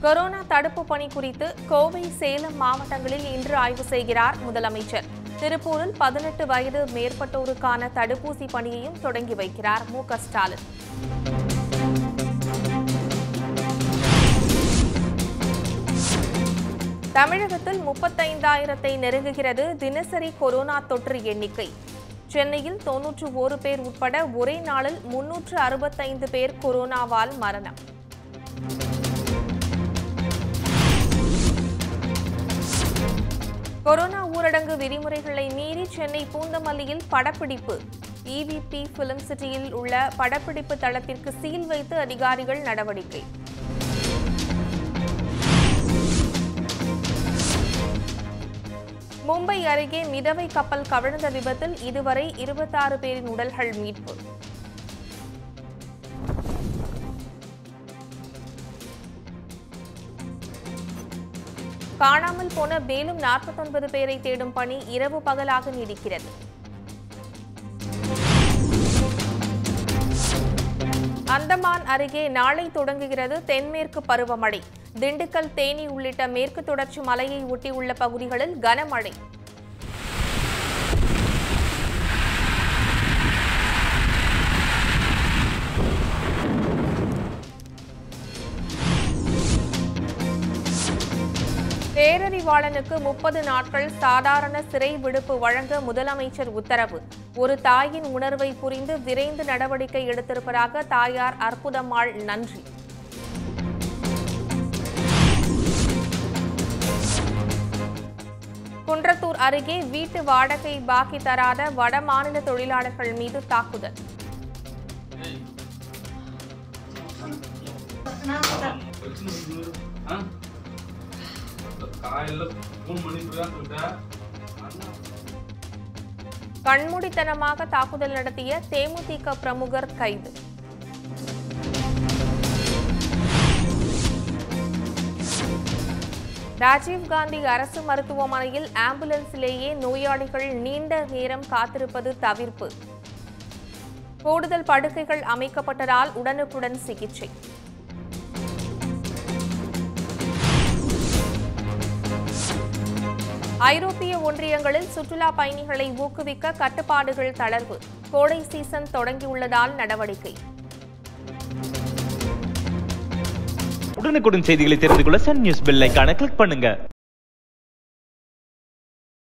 corona தடுப்பு பணி குறித்து கோவை சேலம் மாவட்டங்களில் இன்று ஆய்வு செய்கிறார் முதலமைச்சர் திருப்பூரில் பதினெட்டு வயது மேற்பட்டோருக்கான தடுப்பூசி பணியையும் தொடங்கி வைக்கிறார் மு க ஸ்டாலின் தமிழகத்தில் முப்பத்தைந்தாயிரத்தை நெருங்குகிறது தினசரி கொரோனா தொற்று எண்ணிக்கை சென்னையில் தொன்னூற்று ஓரு பேர் உட்பட ஒரே நாளில் முன்னூற்று அறுபத்தைந்து பேர் கொரோனாவால் மரணம் கொரோனா ஊரடங்கு விதிமுறைகளை மீறி சென்னை பூந்தமல்லியில் படப்பிடிப்பு இவிபி பிலிம் சிட்டியில் உள்ள படப்பிடிப்பு தளத்திற்கு சீல் வைத்து அதிகாரிகள் நடவடிக்கை மும்பை அருகே மிதவை கப்பல் கவிழ்ந்த விபத்தில் இதுவரை இருபத்தாறு பேரின் உடல்கள் மீட்பு காணாமல் போன மேலும் நாற்பத்தொன்பது பேரை தேடும் பணி இரவு பகலாக நீடிக்கிறது அந்தமான் அருகே நாளை தொடங்குகிறது தென்மேற்கு பருவமழை திண்டுக்கல் தேனி உள்ளிட்ட மேற்கு தொடர்ச்சி மலையை ஒட்டியுள்ள பகுதிகளில் கனமழை பேரறிவாளனுக்கு முப்பது நாட்கள் சாதாரண சிறை விடுப்பு வழங்க முதலமைச்சர் உத்தரவு ஒரு தாயின் உணர்வை புரிந்து விரைந்து நடவடிக்கை எடுத்திருப்பதாக தாயார் அற்புதம்மாள் நன்றி குன்றத்தூர் அருகே வீட்டு வாடகை பாக்கி தராத வடமாநில தொழிலாளர்கள் மீது தாக்குதல் காலையில மூணு மணிக்கு தான் சொல்லிட்டேன் கண்மூடித்தனமாக தாக்குதல் நடத்திய தேமுதிக பிரமுகர் கைது ராஜீவ்காந்தி அரசு மருத்துவமனையில் ஆம்புலன்ஸிலேயே நோயாளிகள் நீண்ட நேரம் காத்திருப்பது தவிர்ப்பு கூடுதல் படுக்கைகள் அமைக்கப்பட்டதால் உடனுக்குடன் சிகிச்சை ஐரோப்பிய ஒன்றியங்களில் சுற்றுலா பயணிகளை ஊக்குவிக்க கட்டுப்பாடுகள் தளர்வு கோடை சீசன் தொடங்கியுள்ளதால் நடவடிக்கை உடனுக்குடன் செய்திகளை தெரிந்து கொள்ள சன் நியூஸ் பெல் ஐகானை கிளிக் பண்ணுங்க